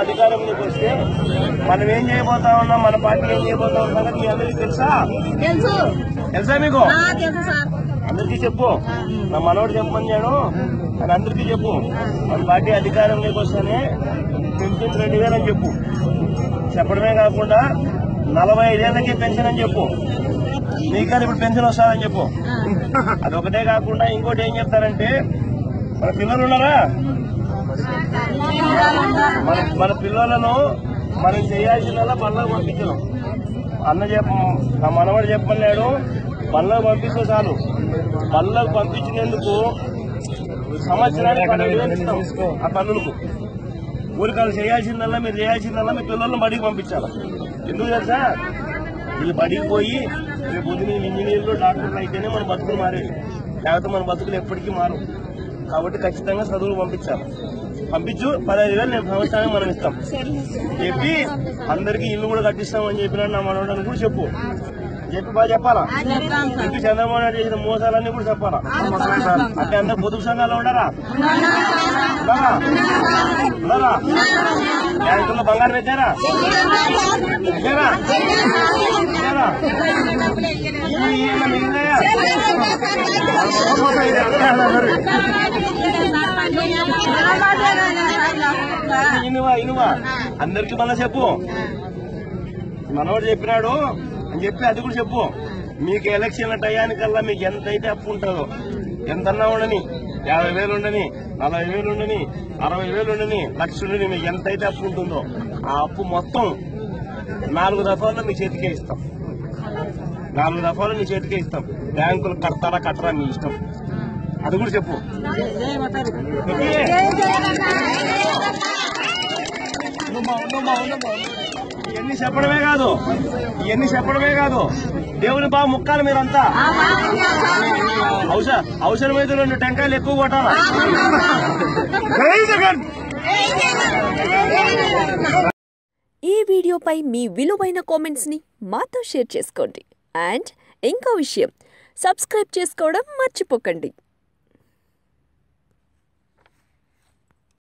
అధికారంలోకి వస్తే మనం ఏం చేయబోతా ఉన్నాం మన పార్టీ ఏం చేయబోతా ఉన్నాం మీ అందరికీ తెలుసా తెలుసు తెలుసా మీకు ఆ, తెలుసు సార్ అందరికీ చెప్పు నా మనోడు చెప్పమని నేను అని అందరికీ చెప్పు మన పార్టీ అధికారంలోకి వస్తేనే పెన్షన్ రెండు వేలు అని చెప్పు చెప్పడమే కాకుండా నలభై ఐదేళ్లకే పెన్షన్ అని చెప్పు మీకని ఇప్పుడు పెన్షన్ వస్తుందని చెప్పు అదొకటే కాకుండా ఇంకోటి ఏం చెప్తారంటే మన పిల్లలు ఉన్నారా మన మన పిల్లలను మనం చేయాల్సిన పనులకు పంపించడం అన్న చెప్ప నా మనవాడు చెప్పలేడు పనులకు పంపిస్తే చాలు పనులకు పంపించినందుకు సంవత్సరానికి పన్నెండు వేలు ఇస్తాం ఆ పనులకు ఊరికాలు చేయాల్సిందల్లా మీరు చేయాల్సిందల్లా మీ పిల్లలను బడికి పంపించాలి ఎందుకు తెలుసా వీళ్ళు బడికి పోయి రేపు పొద్దున ఇంజనీర్లు డాక్టర్లు అయితేనే మన బతుకులు మారేవి లేకపోతే మన బతుకులు ఎప్పటికీ మారు కాబట్టి ఖచ్చితంగా చదువులు పంపించాలి పంపించు పదహైదు వేలు నేను సంవత్సరానికి మనం ఇస్తాం చెప్పి అందరికి ఇల్లు కూడా కట్టిస్తామని చెప్పినాడు నా మనవడని కూడా చెప్పు చెప్పి బాగా చెప్పాలా చెప్తాం సార్ చెప్పి చంద్రబాబు నాయుడు చేసిన మోసాలన్నీ కూడా చెప్పాలా అంటే అందరు పొదుపు సంఘాలు ఉండరా ఉన్నారా? ఉన్నారా బ్యాంకుల్లో బంగారం పెట్టారా పెట్టారా పెట్టారా ఈ ఈయన మిగిలినాయా? ఇనువా ఇనువా అందరికి మళ్ళా చెప్పు మనవాడు చెప్పినాడు అని చెప్పి అది కూడా చెప్పు మీకు ఎలక్షన్ టయానికల్లా మీకు ఎంత అయితే అప్పు ఉంటుందో ఎంతన్నా ఉండని యాభై వేలు ఉండని నలభై వేలు ఉండని అరవై వేలు ఉండని లక్ష ఉండని మీకు ఎంత అయితే అప్పు ఉంటుందో ఆ అప్పు మొత్తం నాలుగు దఫాల్లో మీ చేతికే ఇస్తాం నాలుగు దఫాలు మీ చేతికే ఇస్తాం బ్యాంకులు కడతారా కట్టరా మీ ఇష్టం అది కూడా చెప్పు చెప్పి ఇవన్నీ చెప్పడమే కాదు ఇవన్నీ చెప్పడమే కాదు దేవుని బాగా ముక్కాలి మీరంతా అవసరం అవసరమైతే రెండు టెంకాయలు ఎక్కువ కొట్టాలా జై జగన్ ఈ వీడియోపై మీ విలువైన కామెంట్స్ని మాతో షేర్ చేసుకోండి అండ్ ఇంకో విషయం సబ్స్క్రైబ్ చేసుకోవడం మర్చిపోకండి